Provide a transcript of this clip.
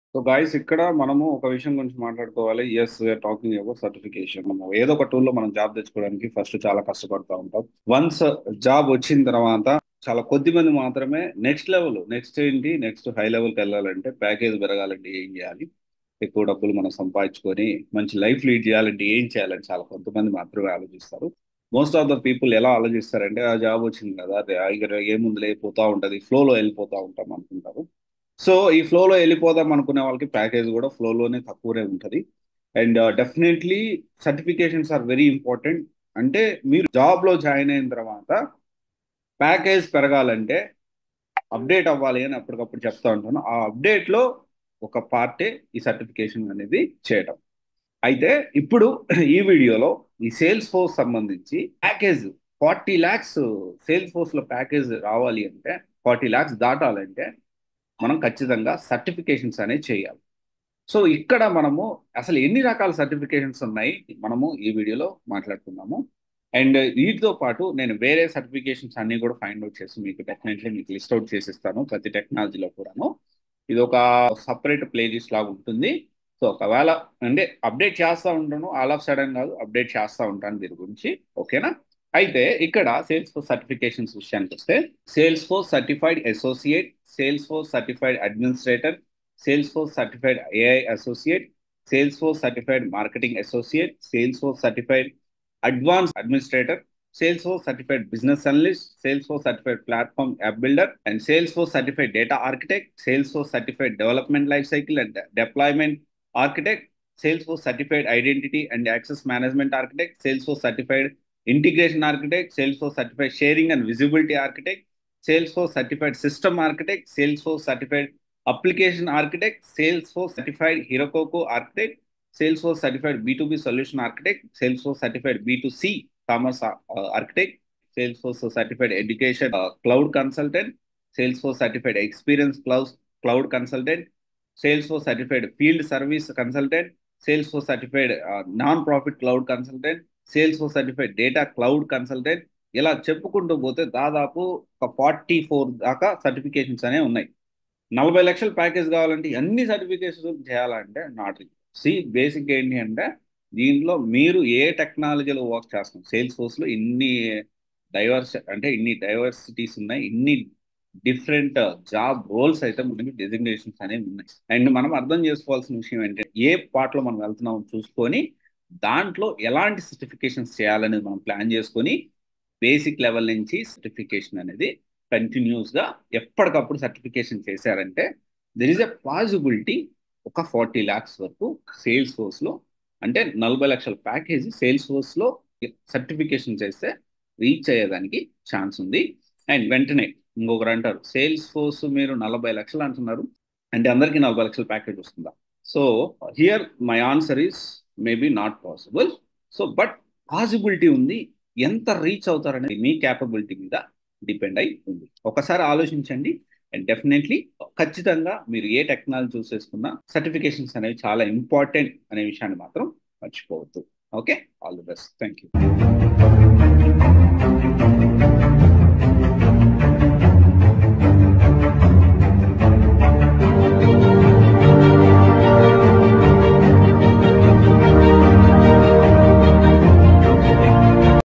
so guys ఇక్కడ మనము ఒక విషయం గురించి మాట్లాడుకోవాలి yes we're talking about certification మనం ఏదో ఒక టూల్లో మనం జాబ్ తెచ్చుకోవడానికి ఫస్ట్ చాలా కష్టపడతా ఉంటాం వన్స్ జాబ్ వచ్చిన తర్వాత చాలా కొద్ది మంది మాత్రమే నెక్స్ట్ లెవెల్ నెక్స్ట్ ఏంటి నెక్స్ట్ హై లెవెల్కి వెళ్ళాలంటే ప్యాకేజ్ పెరగాలంటే ఏం చేయాలి ఎక్కువ డబ్బులు మనం సంపాదించుకొని మంచి లైఫ్ లీడ్ చేయాలంటే ఏం చేయాలని చాలా కొంతమంది మాత్రమే ఆలోచిస్తారు మోస్ట్ ఆఫ్ ద పీపుల్ ఎలా ఆలోచిస్తారంటే ఆ జాబ్ వచ్చింది కదా అదే ఇక ఏముంది లేకపోతా ఉంటుంది ఫ్లోలో వెళ్ళిపోతా ఉంటాం అనుకుంటారు సో ఈ ఫ్లోలో వెళ్ళిపోదాం అనుకునే వాళ్ళకి ప్యాకేజ్ కూడా ఫ్లోలోనే తక్కువనే ఉంటుంది and definitely certifications are very important అంటే మీరు జాబ్లో జాయిన్ అయిన తర్వాత ప్యాకేజ్ పెరగాలంటే అప్డేట్ అవ్వాలి అని అప్పటికప్పుడు చెప్తా ఉంటాను ఆ అప్డేట్లో ఒక పార్టే ఈ సర్టిఫికేషన్ అనేది చేయటం అయితే ఇప్పుడు ఈ వీడియోలో ఈ సేల్స్ ఫోర్స్ సంబంధించి ప్యాకేజ్ ఫార్టీ ల్యాక్స్ సేల్స్ ఫోర్స్లో ప్యాకేజ్ రావాలి అంటే ఫార్టీ ల్యాక్స్ దాటాలంటే మనం ఖచ్చితంగా సర్టిఫికేషన్స్ అనేవి చేయాలి సో ఇక్కడ మనము అసలు ఎన్ని రకాల సర్టిఫికేషన్స్ ఉన్నాయి మనము ఈ వీడియోలో మాట్లాడుతున్నాము అండ్ వీటితో పాటు నేను వేరే సర్టిఫికేషన్స్ అన్ని కూడా ఫైండ్ అవుట్ చేసి మీకు డెఫినెట్లీ మీకు లిస్ట్ అవుట్ చేసిస్తాను ప్రతి టెక్నాలజీలో కూడాను ఇది ఒక సపరేట్ ప్లేలిస్ట్ లాగా ఉంటుంది సో ఒకవేళ అంటే అప్డేట్ చేస్తూ ఉంటాను ఆల్ ఆఫ్ సడన్ కాదు అప్డేట్ చేస్తూ ఉంటాను దీని గురించి ఓకేనా అయితే ఇక్కడ సేల్స్ ఫోర్స్ సర్టిఫికేషన్స్ విషయానికి వస్తే Salesforce certified associate Salesforce certified administrator Salesforce certified AI associate Salesforce certified marketing associate Salesforce certified advance administrator Salesforce certified business analyst Salesforce certified platform app builder and Salesforce certified data architect Salesforce certified development life cycle and deployment architect Salesforce certified identity and access management architect Salesforce certified integration architect Salesforce certified sharing and visibility architect Salesforce certified system architect Salesforce certified application architect Salesforce certified Heroku architect Salesforce certified B to B solution architect Salesforce certified B to C commerce architect Salesforce certified education cloud consultant Salesforce certified experience cloud cloud consultant Salesforce certified field service consultant Salesforce certified nonprofit cloud consultant Salesforce certified data cloud consultant ఇలా చెప్పుకుంటూ పోతే దాదాపు ఒక forty four దాకా certifications అనేవి ఉన్నాయి నలభై లక్షల ప్యాకేజ్ కావాలంటే అన్ని సర్టిఫికేషన్స్ చేయాలంటే నాట్ సి బేసిక్ ఏంటి అంటే దీంట్లో మీరు ఏ టెక్నాలజీలో వర్క్ చేస్తున్నాం సేల్స్ ఫోర్స్లో ఇన్ని డైవర్స్ అంటే ఇన్ని డైవర్సిటీస్ ఉన్నాయి ఇన్ని డిఫరెంట్ జాబ్ రోల్స్ అయితే మనకి డెసిగ్నేషన్స్ అనేవి ఉన్నాయి అండ్ మనం అర్థం చేసుకోవాల్సిన విషయం ఏంటంటే ఏ పార్ట్లో మనం వెళ్తున్నాం చూసుకొని దాంట్లో ఎలాంటి సర్టిఫికేషన్స్ చేయాలనేది మనం ప్లాన్ చేసుకొని బేసిక్ లెవెల్ నుంచి సర్టిఫికేషన్ అనేది కంటిన్యూస్గా ఎప్పటికప్పుడు సర్టిఫికేషన్ చేశారంటే దెర్ ఇస్ ఎ పాసిబిలిటీ ఒక ఫార్టీ ల్యాక్స్ వరకు సేల్స్ ఫోర్స్లో అంటే నలభై లక్షల ప్యాకేజీ సేల్స్ ఫోర్స్లో సర్టిఫికేషన్ చేస్తే రీచ్ అయ్యేదానికి ఛాన్స్ ఉంది అండ్ వెంటనే ఇంకొకరు అంటారు సేల్స్ ఫోర్స్ మీరు నలభై లక్షలు అంటున్నారు అంటే అందరికీ నలభై లక్షల ప్యాకేజ్ వస్తుందా so here my answer is maybe not possible so but possibility ఉంది ఎంత రీచ్ అవుతారనేది మీ క్యాపబిలిటీ మీద డిపెండ్ అయి ఉంది ఒకసారి ఆలోచించండి అండ్ డెఫినెట్లీ ఖచ్చితంగా మీరు ఏ టెక్నాలజీ చూస్ చేసుకున్నా సర్టిఫికేషన్స్ అనేవి చాలా ఇంపార్టెంట్ అనే విషయాన్ని మాత్రం మర్చిపోవద్దు okay all the best thank you